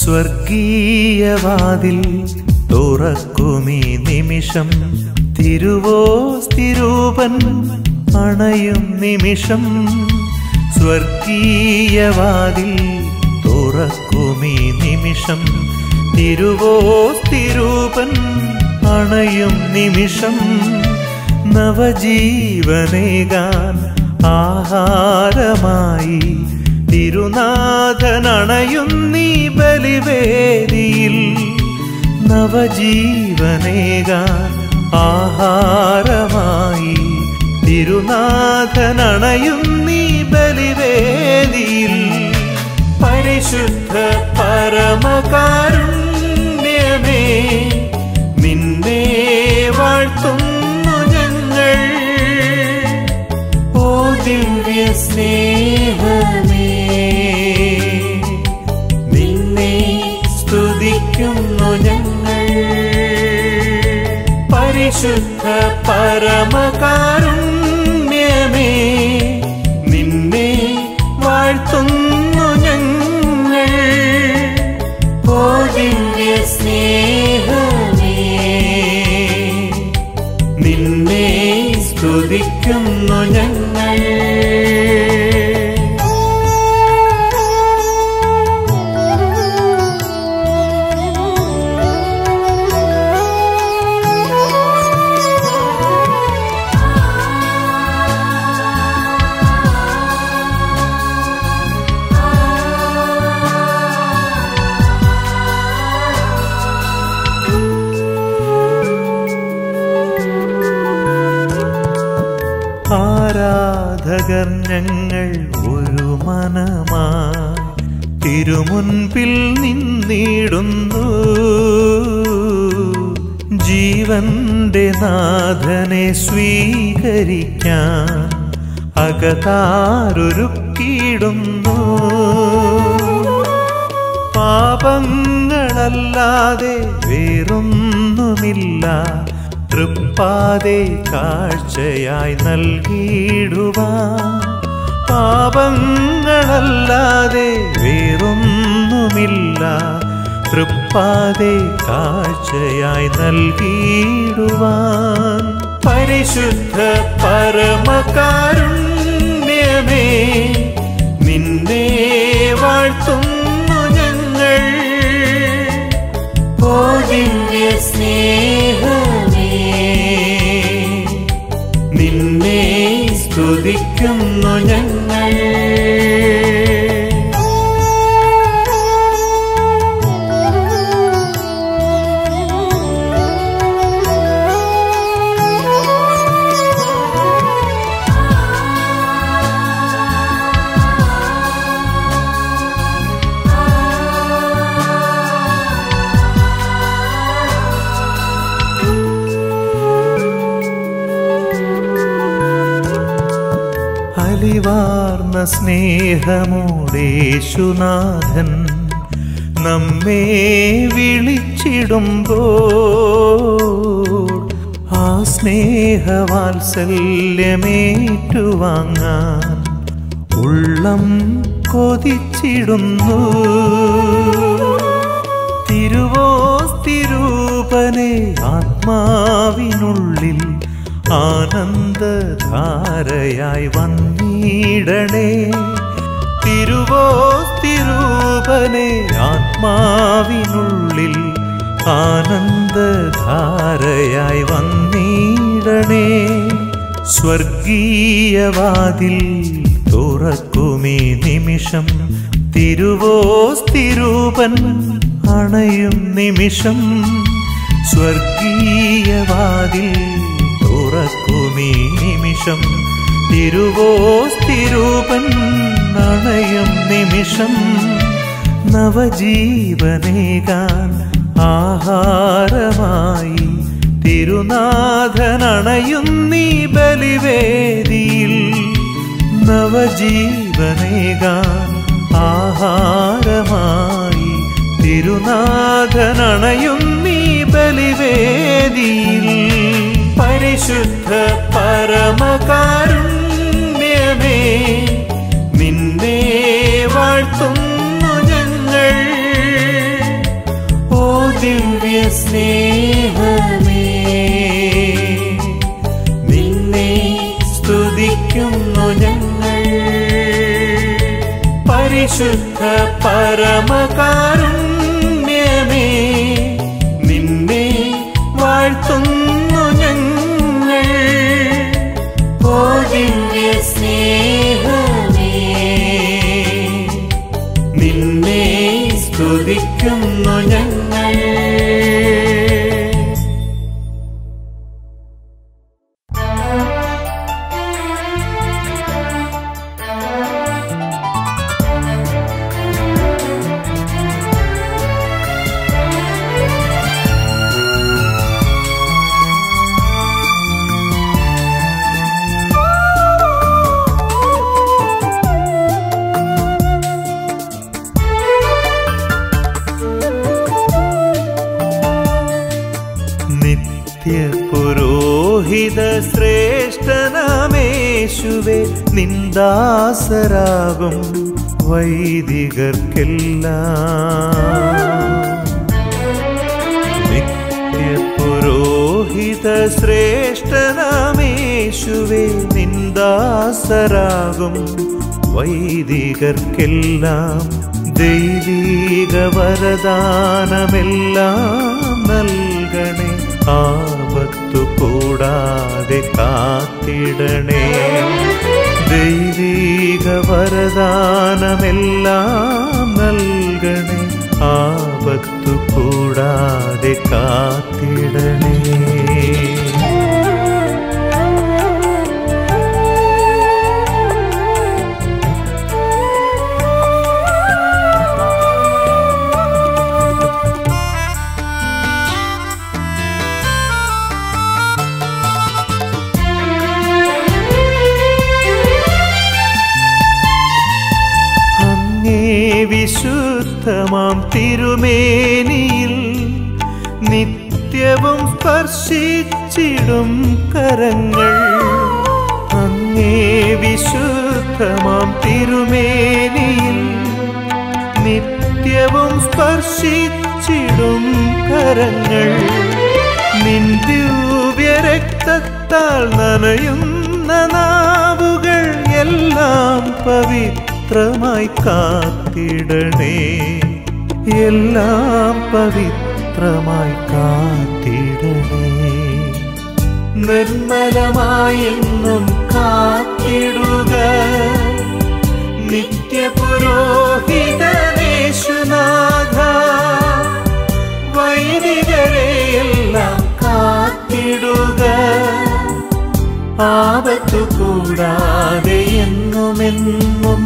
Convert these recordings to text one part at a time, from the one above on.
സ്വർഗീയവാതിൽ തുറക്കുമീ നിമിഷം തിരുവോസ്തിരൂപൻ അണയും നിമിഷം സ്വർഗീയവാതിൽ തുറക്കുമീ നിമിഷം തിരുവോസ്തിരൂപൻ അണയും നിമിഷം നവജീവനേകാൻ ആഹാരമായി തിരുനാഥനണയും നീ ബലിവേദിയിൽ നവജീവനേകാൻ ആഹാരമായി തിരുനാഥനണയും നീ ബലിവേദിയിൽ പരിശുദ്ധ പരമകാരുണ്യമേ നിന്നെ വാഴ്ത്തുന്നു ഞങ്ങൾ ഓ ദിവ്യ സ്നേഹമേ നിന്നെ സ്തുതിക്കുന്നു ഞങ്ങൾ പരിശുദ്ധ പരമകാരുണ്യമേ നിന്നെ വാഴ്ത്തുന്നു ഞങ്ങൾ ഓ ദിവ്യ സ്നേഹമേ നിന്നെ സ്തുതിക്കുന്നു ഞങ്ങൾ ആരാധകർ ഞങ്ങൾ ഒരു മനമായി തിരുമുൻപിൽ നിന്നിടുന്നു ജീവന്റെ നാഥനെ സ്വീകരിക്കാൻ അകതാരൊരുക്കിയിടുന്നു പാപങ്ങളല്ലാതെ വേറൊന്നുമില്ല തൃപ്പാതെ കാഴ്ചയായി നൽകിയിടുവാൻ പാപങ്ങളല്ലാതെ വേറൊന്നുമില്ല തൃപ്പാതെ കാഴ്ചയായി നൽകിയിടുവാൻ പരിശുദ്ധ പരമകാരുണ്യമേ നിന്നെ വാഴ്ത്തുന്നു ഞങ്ങൾ ഓ ദിവ്യ സ്നേഹമേ നിന്നെ സ്തുതിക്കുന്നു ഞങ്ങൾ അലിവാർന്ന സ്നേഹമോടേശുനാഥൻ നമ്മെ വിളിച്ചിടുമ്പോൾ ആ സ്നേഹവാത്സല്യമേറ്റുവാങ്ങാൻ ഉള്ളം കൊതിച്ചിടുന്നു തിരുവോസ്തിരൂപനെ ആത്മാവിനുള്ളിൽ ആനന്ദധാരയായി വന്നിടണേ തിരുവോസ്തിരൂപനെ ആത്മാവിനുള്ളിൽ ആനന്ദധാരയായി വന്നിടണേ സ്വർഗീയവാതിൽ തുറക്കുമീ നിമിഷം തിരുവോസ്തിരൂപൻ അണയും നിമിഷം സ്വർഗീയവാതിൽ തുറക്കുമീ നിമിഷം തിരുവോസ്തിരൂപൻ അണയും നിമിഷം നവജീവനേകാൻ ആഹാരമായി തിരുനാഥനണയും നീ ബലിവേദിയിൽ നവജീവനേകാൻ ആഹാരമായി തിരുനാഥനണയും നീ ബലിവേദിയിൽ പരിശുദ്ധ പരമകാരുണ്യമേ നിന്നെ വാഴ്ത്തുന്നു ഞങ്ങൾ പരിശുദ്ധ പരമകാരുണ്യമേ നിന്നെ വാഴ്ത്തുന്നു ഞങ്ങൾ ഓ ദിവ്യ സ്നേഹമേ നിന്നെ സ്തുതിക്കുന്നു ഞങ്ങൾ നിത്യപുരോഹിത ശ്രേഷ്ഠനാമേശുവേ നിന്ദാസരാകും വൈദികർക്കെല്ലാം നിത്യപുരോഹിത ശ്രേഷ്ഠനാമേശുവേ നിന്ദാസരാകും വൈദികർക്കെല്ലാം ദൈവീക വരദാനമെല്ലാം നൽകണേ ആപത്തു കൂടാതെ കാത്തിടണേ ദൈവീക വരദാനമെല്ലാം നൽകണേ ആപത്തു കൂടാതെ കാത്തിടണേ അങ്ങേ വിശുദ്ധമാം തിരുമേനിയിൽ നിത്യവും സ്പർശിച്ചിടും കരങ്ങൾ അങ്ങേ വിശുദ്ധമാം തിരുമേനിയിൽ നിത്യവും സ്പർശിച്ചിടും കരങ്ങൾ നിൻ ദിവ്യരക്തത്താൽ നനയുന്ന നാവുകൾ എല്ലാം പവിത്രമായി കാത്തിടണേ എല്ലാം പവിത്രമായി കാത്തിടണേ നിർമ്മലമായെന്നും കാത്തിടുക നിത്യപുരോഹിതനേശുനാഥ വൈദികരെയെല്ലാം കാത്തിടുക ആപത്തു കൂടാതെ എന്നുമെന്നും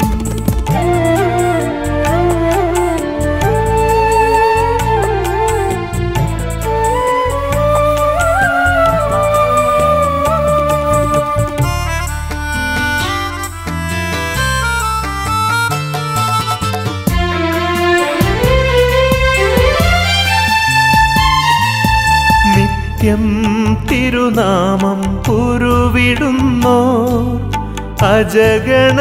നിത്യം തിരുനാമം ഉരുവിടുന്നോ അജഗണ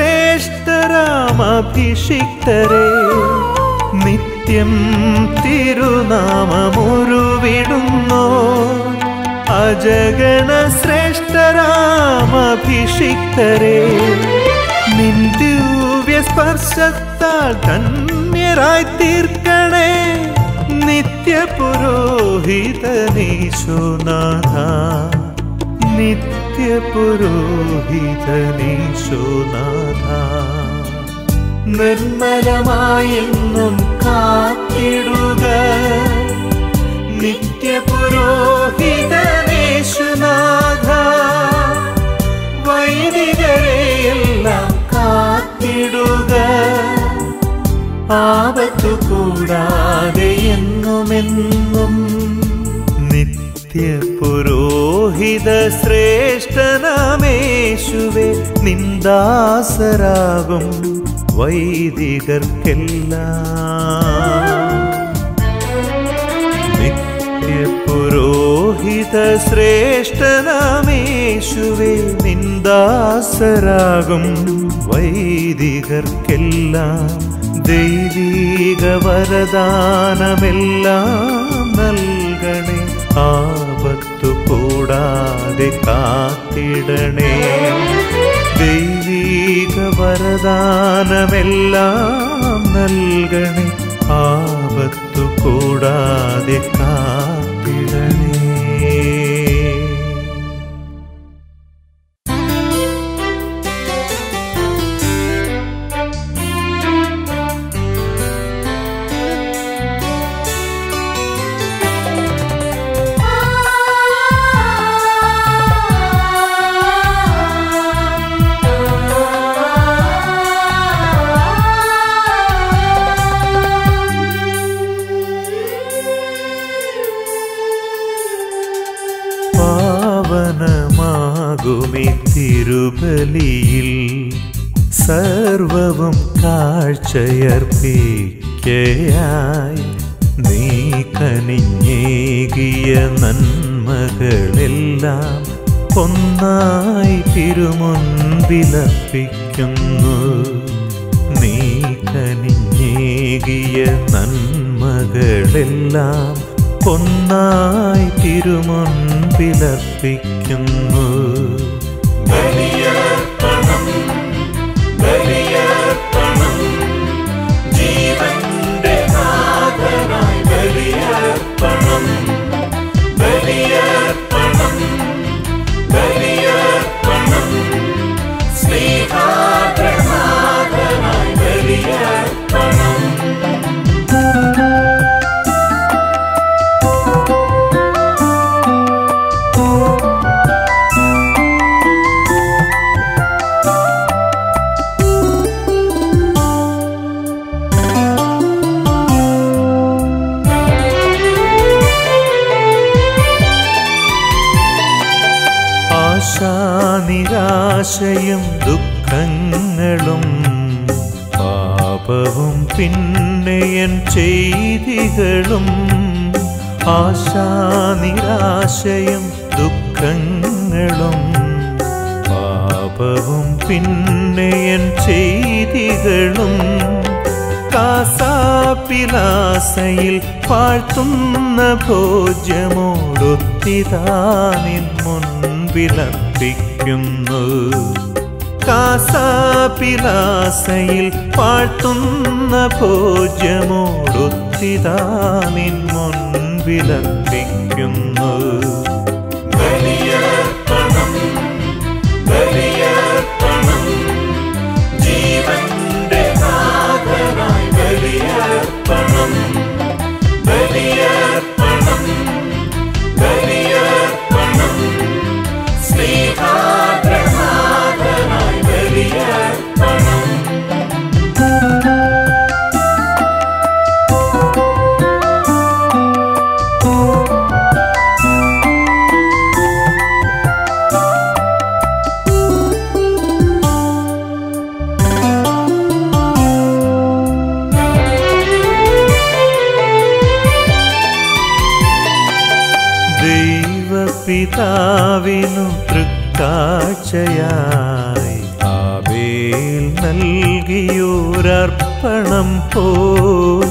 ശ്രേഷ്ഠരാമഭിഷിക്തരെ നിത്യം തിരുനാമമുരുവിടുന്നോ അജഗണ ശ്രേഷ്ഠരാമഭിഷിക്തരെ നിൻ ദിവ്യ സ്പർശത്താൽ ധന്യരായി തീർക്കണേ നിത്യപുരോഹിതനീശോനാഥ നിത്യപുരോഹിതനീശോനാഥ നിർമ്മലമായെന്നും കാത്തിടുക നിത്യപുരോഹിതനേശുനാഥ വൈദികരെയെല്ലാം കാത്തിടുക ആപത്തു കൂടാതെ എന്നുമെന്നും നിത്യപുരോഹിത ശ്രേഷ്ഠനാമേശുവേ നിന്ദാസരാകും വൈദികർക്കെല്ലാം നിത്യപുരോഹിത ശ്രേഷ്ഠനാമേശുവേ നിന്ദാസരാകും വൈദികർക്കെല്ലാം ദൈവീക വരദാനമെല്ലാം നൽകണേ ആപത്തു കൂടാതെ കാത്തിടണേ ദൈവീക വരദാനമെല്ലാം നൽകണേ ആപത്തു കൂടാതെ കാത്തിടണേ പാവനമാകുമി തിരുബലിയിൽ സർവവും കാഴ്ചയർപ്പിക്കയായി നീ കനിഞ്ഞേകിയ നന്മകളെല്ലാം ഒന്നായി തിരുമുൻപിലർപ്പിക്കുന്നു നീ കനിഞ്ഞേകിയ നന്മകളെല്ലാം ഒന്നായി തിരുമുൻപിലർപ്പിക്കുന്നു ആശാനിരാശയും ദുഃഖങ്ങളും പാപവും പിന്നെയൻ ചെയ്തികളും ആശാനിരാശയും ദുഃഖങ്ങളും പാപവും പിന്നെയൻ ചെയ്തികളും കാസാപ്പിലാസയിൽ പാഴ്ത്തുന്ന ഭോജ്യമോടൊത്തിതാനിൻ മുൻപിലർപ്പിക്കുന്നു കാസാപ്പിലാസയിൽ പാഴ്ത്തുന്ന ഭോജ്യമോടൊത്തിതാനിൻ മുൻപിലർപ്പിക്കുന്നു ദൈവപിതാവിനു തൃക്കാഴ്ചയായി ആബേൽ നൽകിയൊരർപ്പണം പോൽ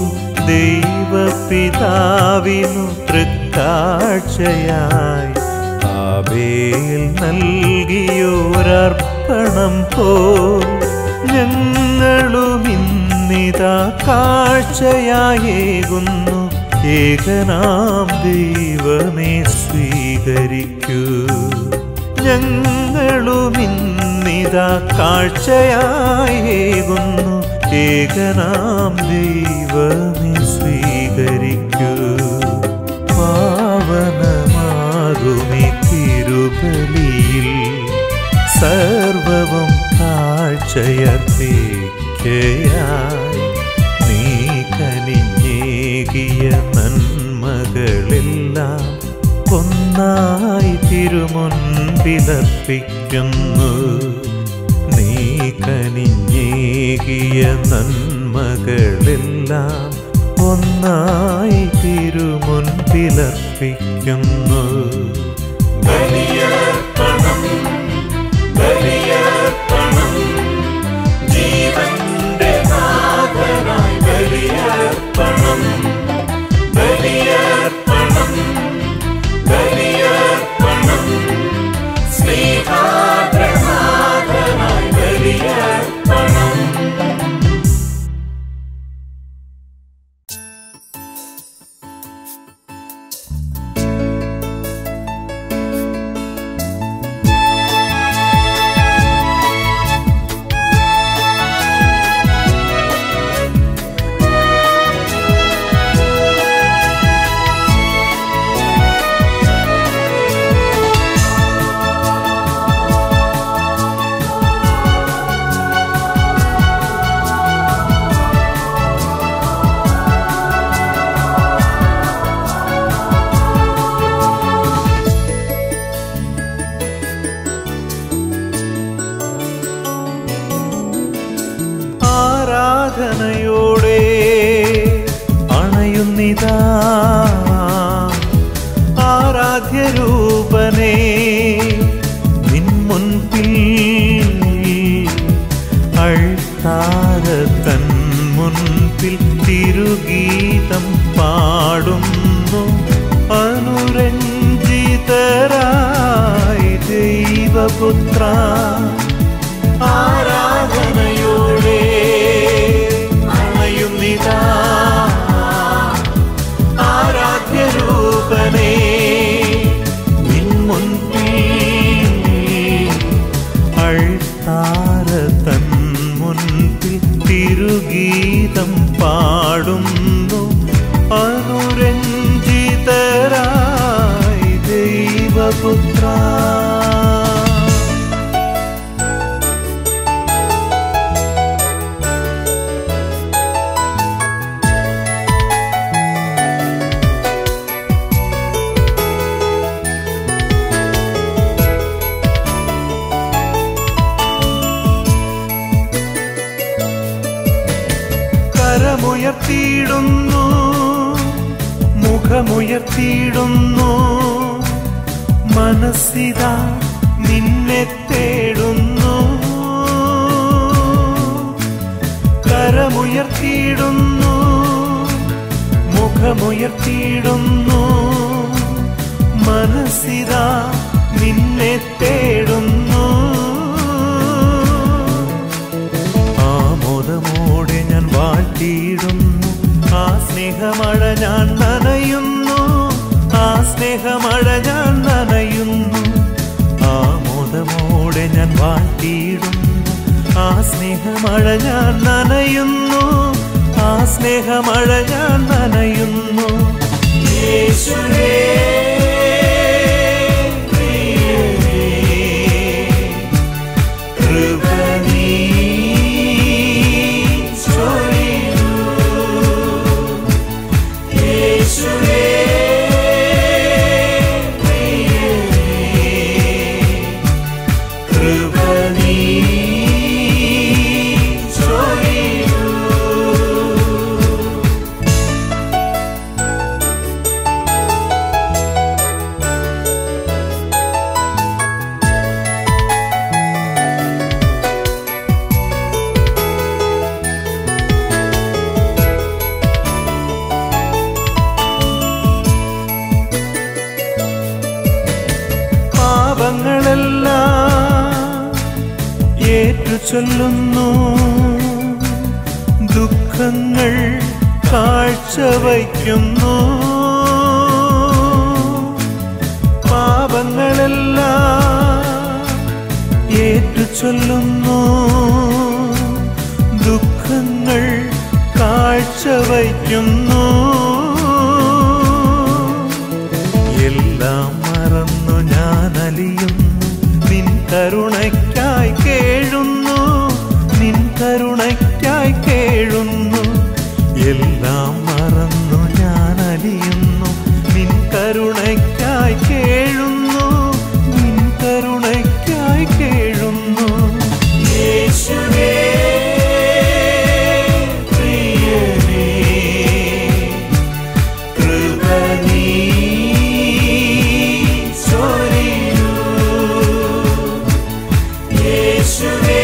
ദൈവപിതാവിനു തൃക്കാഴ്ചയായി ആബേൽ നൽകിയൊരർപ്പണം പോൽ ഞങ്ങളും ഇന്നിതാ കാഴ്ചയായേകുന്നു ഏകനാം ദൈവമേ സ്വീകരിക്കൂ ഞങ്ങളും ഇന്നിതാ കാഴ്ചയായേകുന്നു ഏകനാം ദൈവമേ സ്വീകരിക്കൂ പാവനമാകുമി തിരുബലിയിൽ സർവവും കാഴ്ചയർപ്പിക്കയായി നീ കനിഞ്ഞേകിയ നന്മകളെല്ലാം ഒന്നായി തിരുമുൻപിലർപ്പിക്കുന്നു നീ കനിഞ്ഞേകിയ നന്മകളെല്ലാം ഒന്നായി തിരുമുൻപിലർപ്പിക്കുന്നു സ്നേഹാദ്രനാഥനായി ബലിയർപ്പണം ആരാധനയോടെ അണയുന്നിതാ ആരാധ്യരൂപനേ നിൻ മുൻപിൽ അഴ്ത്താര തൻ മുൻപിൽ തിരുഗീതം പാടുന്നു അനുരഞ്ജിതരായി ദൈവപുത്ര ആരാധനയോടെ അണയുന്നിതാ ആരാധ്യരൂപനേ നിൻ മുൻപിൽ അഴ്ത്താര തൻ മുൻപിൽ തിരുഗീതം പാടുന്നു അനുരഞ്ജിതരായി ദൈവപുത്ര കരമുയർത്തിയിടുന്നു മുഖമുയർത്തിയിടുന്നു മനസ്സിത നിന്നെ തേടുന്നു കരമുയർത്തിയിടുന്നു മുഖമുയർത്തിയിടുന്നു മനസ്സിത നിന്നെ തേടുന്നു ആമോദമോടെ ഞാൻ വാഴ്ത്തിയിടുന്നു ആ സ്നേഹമഴ ഞാൻ നനയുന്നു ആ സ്നേഹമഴ ഞാൻ നനയുന്നു ആമോദമോടെ ഞാൻ വാഴ്ത്തിയിടുന്നു ആ സ്നേഹമഴ ഞാൻ നനയുന്നു ആ സ്നേഹമഴ ഞാൻ നനയുന്നു യേശുവേ പ്രിയനേ, കൃപ നീ ചൊരിയൂ. യേശുവേ പ്രിയനേ, കൃപ നീ ചൊരിയൂ. പാപങ്ങളെല്ലാം ഏറ്റു ചൊല്ലുന്നു ദുഃഖങ്ങൾ കാഴ്ചവയ്ക്കുന്നു പാപങ്ങളെല്ലാം ഏറ്റു ചൊല്ലുന്നു ദുഃഖങ്ങൾ കാഴ്ചവയ്ക്കുന്നു എല്ലാം മറന്നു ഞാൻ അലിയുന്നു നിൻ കരുണയ്ക്കായി കേഴുന്നു നിൻ കരുണയ്ക്കായി കേഴുന്നു എല്ലാം മറന്നു ഞാൻ അലിയുന്നു നിൻ കരുണയ്ക്കായി കേഴുന്നു നിൻ കരുണയ്ക്കായി കേഴുന്നു യേശുവേ പ്രിയനേ കൃപ നീ ചൊരിയൂ. യേശുവേ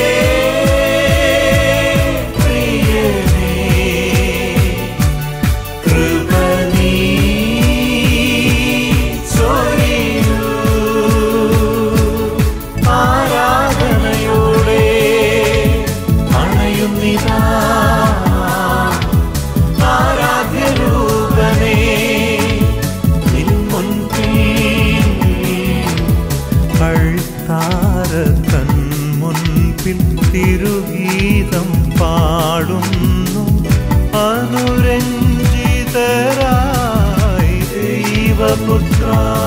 പ്രിയനേ, കൃപ നീ ചൊരിയൂ. ആരാധനയോടെ അണയുന്നിതാ ആരാധ്യരൂപനേ നിൻ മുൻപിൽ അഴ്ത്താര തൻ മുൻപിൽ തിരുഗീതം പാടുന്നു അനുരഞ്ജിതരായി ദൈവപുത്ര